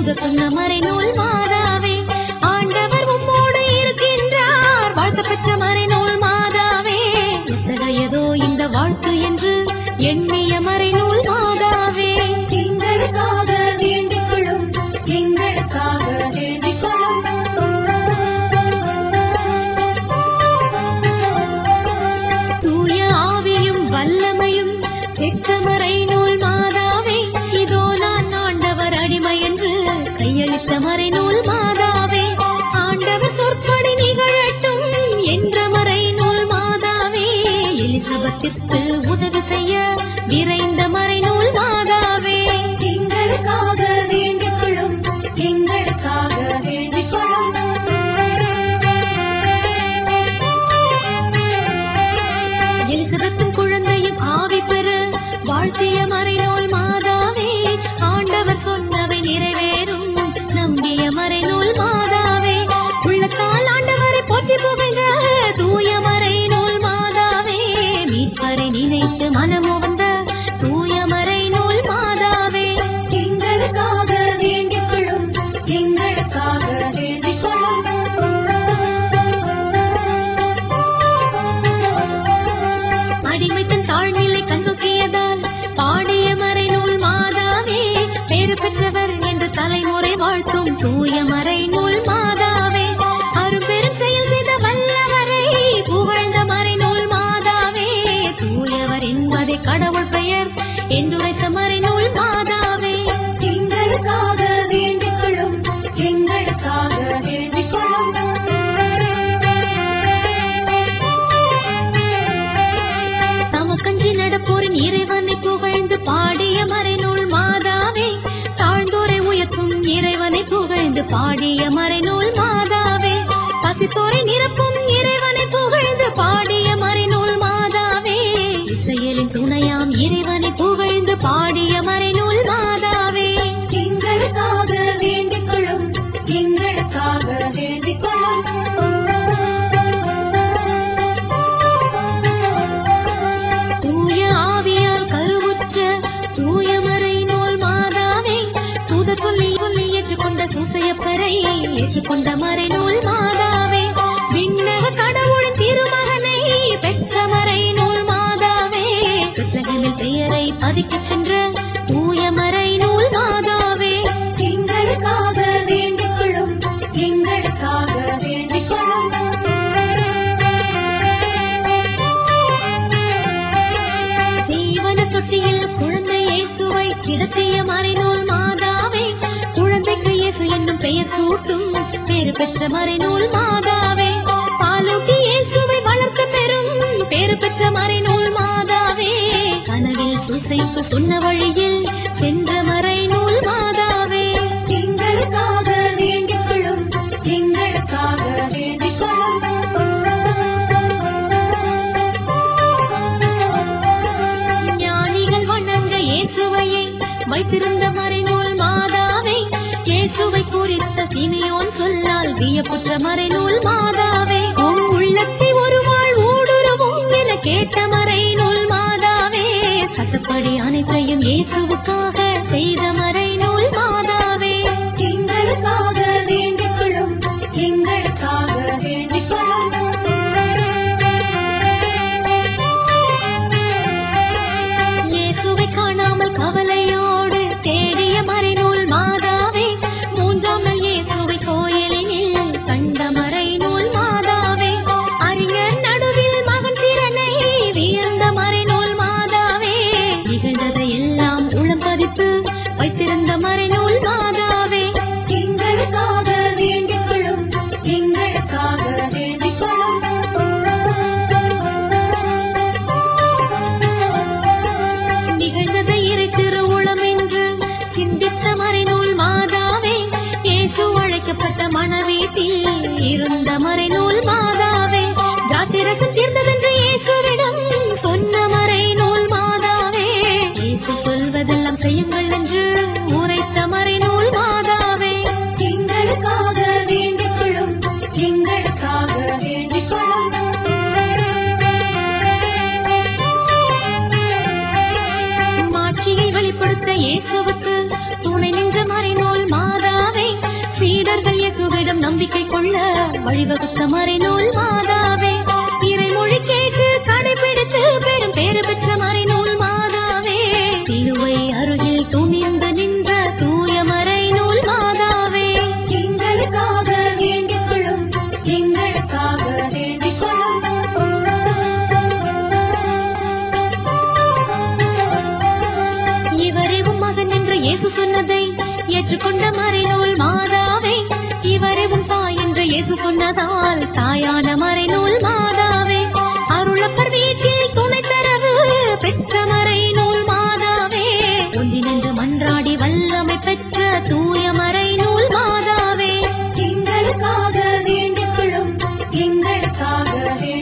தூத சொன்ன மறைநூல் மாதாவே ஆண்டவர் உம்மோடு இருக்கின்றார் வாழ்த்த பெற்ற மறைநூல் மாதாவே எத்தகையதோ இந்த வாழ்த்து என்று எண்ணிய மறைநூல் மாதாவே எங்களுக்காக வேண்டிக் கொள்ளும் எங்களுக்காக வேண்டிக் கொள்ளும் தூய ஆவியும் வல்லமையும் பெற்ற மறைநூல் மாதாவே இதோ நான் ஆண்டவர் அடிமை என்று கையளித்த மறைநூல் மாதாவே ஆண்டவர் சொற்படி நிகழட்டும் என்ற மறைநூல் மாதாவே எலிசபெத்திற்கு உதவி செய்ய விரைந்த மறைநூல் மாதாவே எங்களுக்காக வேண்டிக் கொள்ளும் எங்களுக்காக வேண்டிக் கொள்ளும் எலிசபெத்தும் குழந்தையும் ஆவி பெற வாழ்த்திய மறைநூல் மாதாவே ஆண்டவர் சொன்னவை நிறைவேறும் நம்பிய மறைநூல் மாதாவே உள்ளத்தால் ஆண்டவரை போற்றி புகழ்ந்த தூய மறைநூல் மாதாவே மீட்பரை நினைத்து மனமுவந்த தூய மறைநூல் மாதாவே எங்களுக்காக வேண்டிக் கொள்ளும் எங்களுக்காக வேண்டிக் கொள்ளும் அடிமைத்தன் தாழ்நிலை கண்ணுக்கியதால் பாடிய மறைநூல் மாதாவே பேறு பெற்றவர் என்று தலைமுறை வாழ்த்தும் தூய மறைநூல் மாதாவே அரும்பெரும் செயல் செய்த வல்லவரை புகழ்ந்த மறைநூல் மாதாவே தூயவர் என்பதை கடவுள் பெயர் என்றுரைத்த மறைநூல் மாதாவே எங்களுக்காக வேண்டிக் கொள்ளும் எங்களுக்காக வேண்டிக் கொள்ளும் தமக்கஞ்சி நடப்போரின் இறைவனை புகழ்ந்து பாடிய மறைநூல் மாதாவே தாழ்ந்தோரை உயர்த்தும் இறைவனை புகழ்ந்து பாடிய மறைநூல் மாதாவே பசித்தோரை நிரப்பும் இறைவனை புகழ்ந்து பாடிய மறைநூல் மாதாவே இசையலின் துணையாம் இறைவனை புகழ்ந்து பாடிய மறைநூல் மாதாவே எங்களுக்காக வேண்டிக் கொள்ளும் எங்களுக்காக வேண்டிக் கொள்ளும் தூய ஆவியால் கருவுற்ற தூய மறைநூல் மாதாவே தூத சொல்லி சொல்லி ஏற்றுக்கொண்ட சூசையப்பரை ஏற்றுக்கொண்ட மறைநூல் மாதாவே விண்ணக கடவுளின் திருமகனை பெற்ற மறைநூல் மாதாவே பெற்றகனில் பெயரை பதிக்கச் சென்ற தூய மறைநூல் மாதாவே எங்களுக்காக வேண்டிக் கொள்ளும் எங்களுக்காக வேண்டிக் கொள்ளும் தீவன தொட்டியில் குழந்தை இயேசுவை கிடத்திய மறைநூல் மாதாவே குழந்தைக்கு இயேசு என்னும் பெயர் சூட்டும் பேறு பெற்ற மறைநூல் மாதாவே பாலூட்டி இயேசுவை வளர்த்த பெறும் பேறு பெற்ற மறைநூல் மாதாவே கனவில் சூசைக்கு சொன்ன வழியில் சென்ற மறைநூல் மாதாவே எங்களுக்காக வேண்டிக் கொள்ளும் எங்களுக்காக வேண்டிக் கொள்ளும் ஞானிகள் வணங்க இயேசுவையே வைத்திருந்த மறைநூல் மாதாவே இயேசுவை குறித்த சிமியோன் சொல்லால் வியப்புற்ற மறைநூல் மாதாவே உன் உள்ளத்தை ஒரு வாழ் ஊடுருவும் என கேட்ட மறைநூல் மாதாவே சட்டப்படி அனைத்தையும் இயேசுவுக்காக செய்த மறைநூல் மாதாவே எங்களுக்காக வேண்டிக் கொள்ளும் எங்களுக்காக வேண்டிக் கொள்ளும் இயேசுவை காணாமல் கவலையோடு தேடிய மறைநூல் மாதாவே மூன்றாம் நாள் இயேசுவை கோயிலில் கண்ட மறைநூல் மாதாவே அறிஞர் நடுவில் மகன் திறனை வியந்த மறைநூல் மாதாவே நிகழ்ந்ததை எல்லாம் உளம் பதித்து வைத்திருந்த மறைநூல் மாதாவே எங்களுக்காக வேண்டிக் கொள்ளும் எங்களுக்காக வேண்டிக் கொள்ளும் நிகழ்ந்ததை இறை திருவுளம் என்று சிந்தித்த மறைநூல் மாதாவே இயேசு அழைக்கப்பட்ட மணவீட்டில் இருந்த மறைநூல் மாதாவே திராட்சரசம் தீர்ந்ததென்று இயேசுவிடம் சொன்ன மறைநூல் மாதாவே இயேசு சொல்வதெல்லாம் செய்யுங்கள் என்று உரைத்த மறைநூல் மாதாவே எங்களுக்காக வேண்டிக் கொள்ளும் எங்களுக்காக வேண்டிக் கொள்ளும் மாட்சியை வெளிப்படுத்த இயேசுவுக்கு துணை நின்ற மறைநூல் மாதாவே வழிவகுத்த மறைநூல் மாதாவே இறைமொழி கேட்டு கடைபிடித்து பெரும் பேறு பெற்ற மறைநூல் மாதாவே திருவை அருகில் துணிந்து நின்ற தூய மறைநூல் மாதாவே எங்களுக்காக வேண்டிக் கொள்ளும் எங்களுக்காக வேண்டிக் கொள்ளும் இவரே உம் மகன் என்று இயேசு சொன்னதை ஏற்றுக்கொண்ட மறைநூல் மாதாவே இவரே உம் தாய் என்று இயேசு சொன்னதால் தாயான மறைநூல் மாதாவே அருளப்பர் வீட்டில் துணை தரவு பெற்ற மறைநூல் மாதாவே ஒன்றினின்று மன்றாடி வல்லமை பெற்ற தூய மறைநூல் மாதாவே எங்களுக்காக வேண்டிக் கொள்ளும் எங்களுக்காக வேண்டிக்